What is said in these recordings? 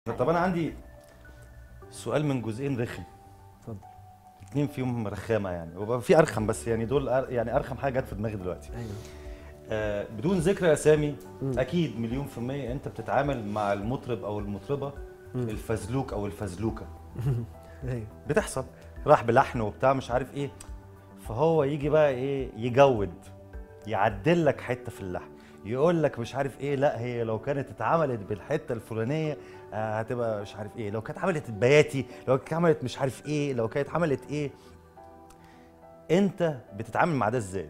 طب انا عندي سؤال من جزئين رخم اتفضل اتنين فيهم رخامه يعني وبقى في ارخم بس يعني دول أر... يعني ارخم حاجه جت في دماغي دلوقتي ايوه آه بدون ذكر اسامي مم. اكيد مليون في الميه انت بتتعامل مع المطرب او المطربه مم. الفزلوك او الفزلوكه ايوه بتحصل راح بلحن وبتاع مش عارف ايه فهو يجي بقى ايه يجود يعدل لك حته في اللحن يقول لك مش عارف ايه لا هي لو كانت اتعملت بالحته الفلانيه آه هتبقى مش عارف ايه لو كانت عملت البياتي لو كانت عملت مش عارف ايه لو كانت عملت ايه انت بتتعامل مع ده ازاي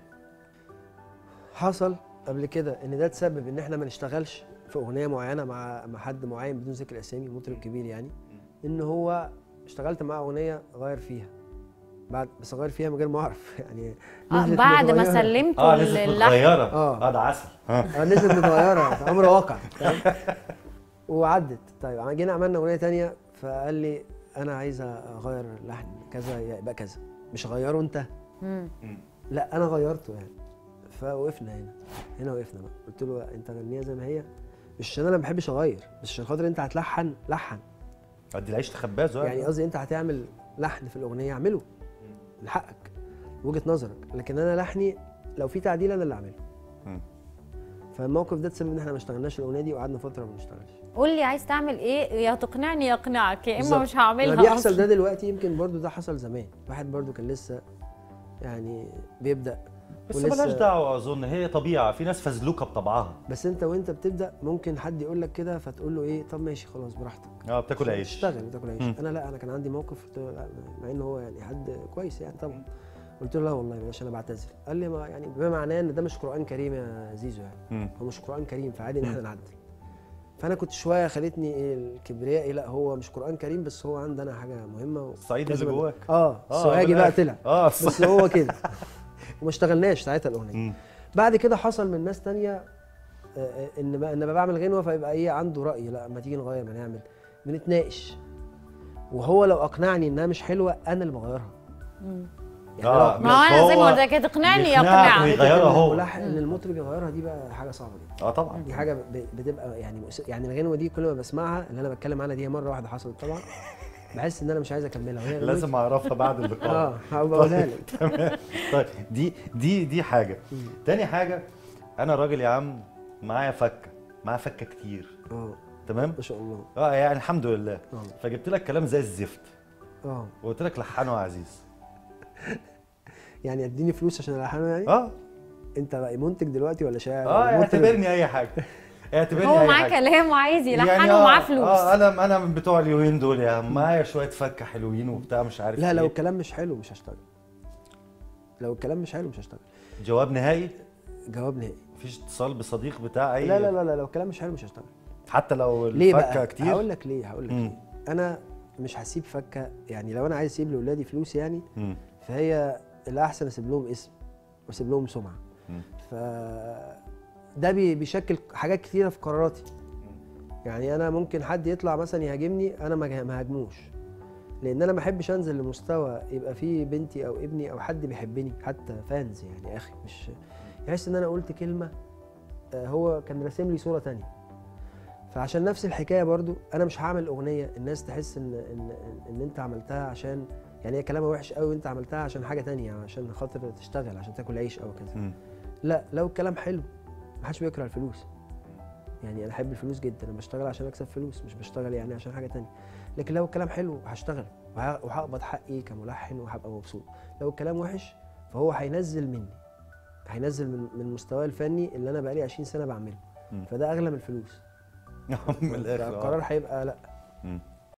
حصل قبل كده ان ده تسبب ان احنا ما نشتغلش في اغنيه معينه مع مع حد معين بدون ذكر اسامي مطرب كبير يعني ان هو اشتغلت معاه اغنيه غير فيها بعد بس غير فيها من غير ما اعرف يعني آه نزلت بعد ما متغيرة. سلمته اه نزلت اللحن متغيره آه. اه ده عسل ها اه نزلت متغيره امر واقع فاهم؟ وعدت طيب جينا عملنا اغنيه تانية فقال لي انا عايز اغير اللحن كذا يبقى كذا مش غيره انت مم. لا انا غيرته يعني فوقفنا هنا هنا وقفنا بقى قلت له انت غنيها زي ما هي مش عشان انا ما بحبش اغير بس عشان خاطر انت هتلحن لحن ادي العيش تخبازه يعني قصدي انت هتعمل لحن في الاغنيه اعمله من حقك وجهه نظرك لكن انا لحني لو في تعديل انا اللي اعمله مم. فالموقف ده تسبب ان احنا ما اشتغلناش الاغنيه دي وقعدنا فتره ما نشتغلش قول لي عايز تعمل ايه يا تقنعني يا اقنعك يا اما بالظبط. مش هعملها لما بيحصل أصلاً. ده دلوقتي يمكن برضو ده حصل زمان واحد برضو كان لسه يعني بيبدا بس ولسه- ملهاش دعوه اظن هي طبيعه في ناس فزلوكه بطبعها بس انت وانت بتبدا ممكن حد يقول لك كده فتقول له ايه طب ماشي خلاص براحتك اه بتاكل عيش اشتغل بتاكل عيش مم. انا لا انا كان عندي موقف قلت له لا مع ان هو يعني حد كويس يعني طبعا قلت له لا والله بلاش انا بعتذر قال لي ما يعني بما معناه ان ده مش قران كريم يا زيزو يعني مم. هو مش قران كريم فعادي ان احنا نعدل فانا كنت شويه خلتني ايه الكبرياء لا هو مش قران كريم بس هو عندنا حاجه مهمه و- الصعيد اللي لازم- جواك اه آه، السوهاجي من بقى الآخر. طلع اه بس هو كده وما اشتغلناش ساعتها الاغنيه مم. بعد كده حصل من ناس تانية آه، آه، ان بقى ان بعمل غنوه فيبقى ايه عنده راي لا ما تيجي نغير ما نعمل بنتناقش وهو لو اقنعني انها مش حلوه انا اللي بغيرها مم. يعني آه، لو- ما هو انا زي ما هو قلت لك تقنعني يا يقنعك اقنعك ويغيرها إن هو. الملحن- ان المطرب يغيرها دي بقى حاجه صعبه جدا اه طبعا دي حاجه ب- بتبقى يعني مؤس- يعني الغنوه دي كل ما بسمعها اللي انا بتكلم عنها دي هي مره واحده حصلت طبعا بحس ان انا مش عايز اكملها وهي غنوة- لازم اعرفها بعد اللقاء اه هبقى اقولها لك تمام طيب دي دي دي حاجه تاني حاجه انا راجل يا عم معايا فكه معايا فكه كتير اه تمام ما شاء الله اه يعني الحمد لله اه فجبت لك كلام زي الزفت اه وقلت لك لحنه يا عزيز يعني اديني فلوس عشان الحنه يعني اه انت بقى منتج دلوقتي ولا شاعر اه ولا مطرب؟ اعتبرني اي حاجه اعتبرني هو اي معاه حاجه كلام وعايز يلحن يعني ومعاه آه، فلوس اه انا انا من بتوع اليومين دول يا عم معايا شويه فكه حلوين وبتاع مش عارف لا لو إيه. الكلام مش حلو مش هشتغل لو الكلام مش حلو مش هشتغل جواب نهائي جواب نهائي مفيش اتصال بصديق بتاع اي لا لا لا لا لو الكلام مش حلو مش هشتغل حتى لو ليه الفكه بقى كتير هقول لك ليه هقول لك مم. ليه انا مش هسيب فكه يعني لو انا عايز اسيب لاولادي فلوس يعني مم. فهي الاحسن اسيب لهم اسم واسيب لهم سمعه مم. ف ده بي- بيشكل حاجات كتيره في قراراتي يعني انا ممكن حد يطلع مثلا يهاجمني انا ما جه- ما هاجموش لان انا ما احبش انزل لمستوى يبقى فيه بنتي او ابني او حد بيحبني حتى فانز يعني يا اخي مش يحس ان انا قلت كلمه آه، هو كان راسم لي صوره تانية فعشان نفس الحكايه برضو انا مش هعمل اغنيه الناس تحس ان ان ان انت عملتها عشان يعني هي كلامها وحش قوي وانت عملتها عشان حاجه تانية عشان خاطر تشتغل عشان تاكل عيش او كذا مم. لا لو الكلام حلو محدش بيكره الفلوس يعني انا احب الفلوس جدا انا بشتغل عشان اكسب فلوس مش بشتغل يعني عشان حاجه تانية لكن لو الكلام حلو هشتغل وه- وهقبض حقي كملحن وهبقى مبسوط لو الكلام وحش فهو هينزل مني هينزل من من مستواي الفني اللي انا بقالي 20 سنه بعمله مم. فده اغلى من الفلوس من الاخر فالقرار آه. هيبقى لا مم.